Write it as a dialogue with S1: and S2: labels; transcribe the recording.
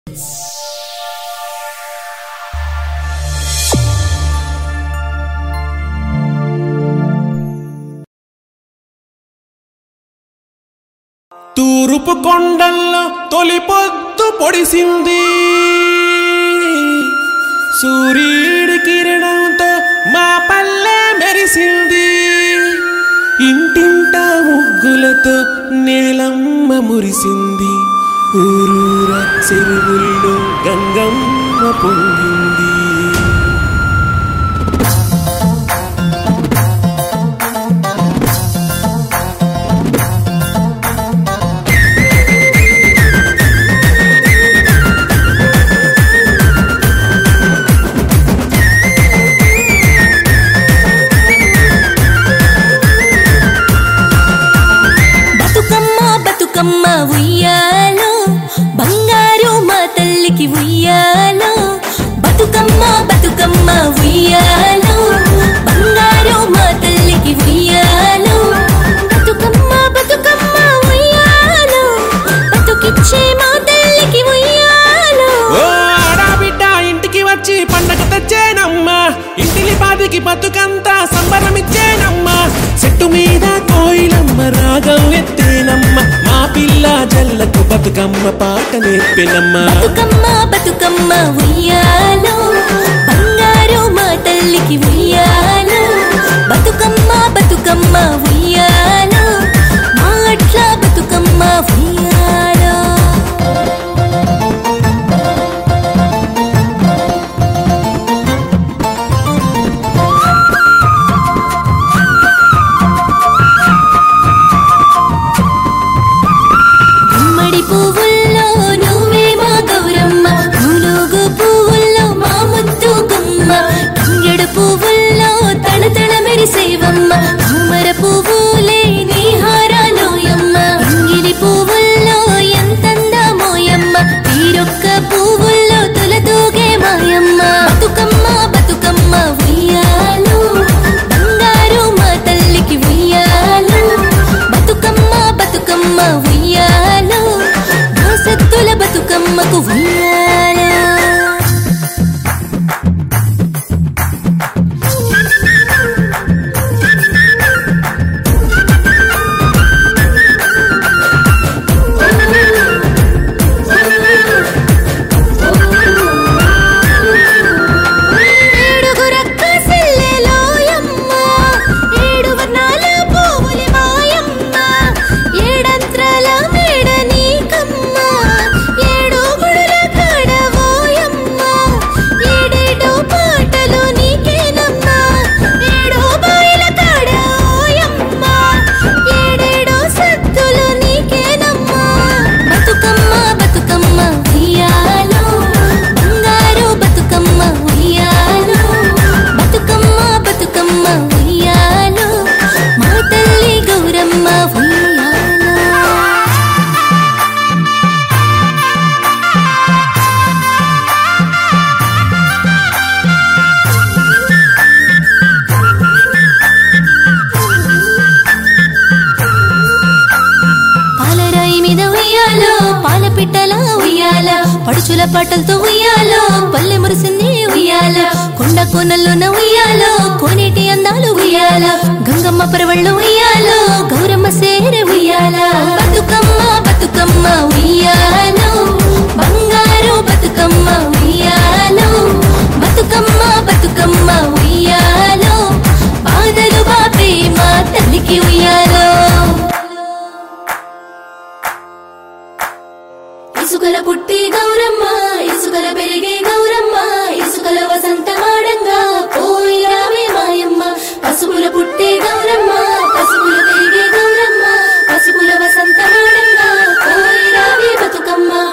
S1: తూరుపు కొండల్లో తొలి పొద్దు పొడిసింది సూర్యుడి కిరణంతో మా పల్లె మెరిసింది ఇంటింట ముగ్గులతో నేలమ్మ మురిసింది ఊరూర చెరువుల్లో గంగమ్మ పొంగింది
S2: బతుకమ్మ బతుకమ్మ ఉయ్యాలో బంగారు మా తల్లికి ఉయ్యాలో బతుకమ్మ బతుకమ్మ ఉయ్యాలో బంగారు మా తల్లికి ఉయ్యాలో బతుకమ్మ బతుకమ్మ ఉయ్యాలో బతుకిచ్చే మా తల్లికి ఉయ్యాలో
S1: ఓ ఆడాబిడ్డ ఇంటికి వచ్చి పండగ తెచ్చేనమ్మా ఇంటిలి పాదికి బతుకంతా సంబరమిచ్చేనమ్మా చెట్టు మీద కోయిలమ్మ రాగం ఎత్తేనమ్మ మా పిల్ల జల్లకు బతుకమ్మ పాట నేర్పెనమ్మా
S2: బతుకమ్మ బతుకమ్మ ఉయ్యాలో బంగారు మా తల్లికి ఉయ్యాలో బతుకమ్మ బతుకమ్మ ఉయ్యాలో మా అట్ల బతుకమ్మ ఉయ్యాలో గుమ్మడి పువ్వుల్లో నువ్వే మా గౌరమ్మ పూలుగు పువ్వుల్లో మా ముద్దు గుమ్మ తంగెడు పువ్వుల్లో తళతళ మెరిసేవమ్మ తామర పువ్వులే నీ హారాలోయమ్మ ఇంగిలి పువ్వుల్లో ఎంతందామోయమ్మ తీరొక్క పువ్వుల్లో తులతూగే మాయమ్మ బతుకమ్మ బతుకమ్మ ఉయ్యాలు బంగారు మా తల్లికి ఉయ్యాలు బతుకమ్మ బతుకమ్మ ఉయ్యాలు దోసత్తుల బతుకమ్మకు ఉయ్యాలు ఏడుగురక్క సెల్లెలోయమ్మ, ఏడు వర్ణాల పువ్వులి మాయమ్మ, ఏడంత్రాల మేడ నీకమ్మ, ఏడు గుడుల కాడవోయమ్మ, ఏడేడు పాటలు నీకేనమ్మ, ఏడు బాయిల కాడవోయమ్మ, ఏడేడు సత్తులు నీకేనమ్మ. బతుకమ్మ బతుకమ్మ ఉయ్యాలో బంగారు బతుకమ్మ ఉయ్యాలో బతుకమ్మ బతుకమ్మ ఉయ్యాలో మా తల్లి గౌరమ్మ ఉయ్యాలో పాలరాయి మీద ఉయ్యాలో పాల పిట్టల ఉయ్యాల పడుచుల పాటలతో ఉయ్యాలో పల్లె మురిసింది ఉయ్యాల కొండ కోనల్లోన ఉయ్యాలో కోనేటి అందాలు ఉయ్యాల గంగమ్మ పరవళ్ళు ఉయ్యాలో గౌరమ్మ సేరె ఉయ్యాల బతుకమ్మ బతుకమ్మ ఉయ్యాలో బంగారు బతుకమ్మ ఉయ్యాలో బతుకమ్మ బతుకమ్మ ఉయ్యాలో బాధలు బాపే మా తల్లికి ఉయ్యాలో ఇసుకల పుట్టి గౌరమ్మ ఇసుకల పెరిగే గౌరమ్మ ఇసుకల వసంత మాడంగా పోయిరావే మాయమ్మ పసుపుల పుట్టే గౌరమ్మ పసుపుల పెరిగే గౌరమ్మ పసుపుల వసంత మాడంగా పోయిరావే బతుకమ్మ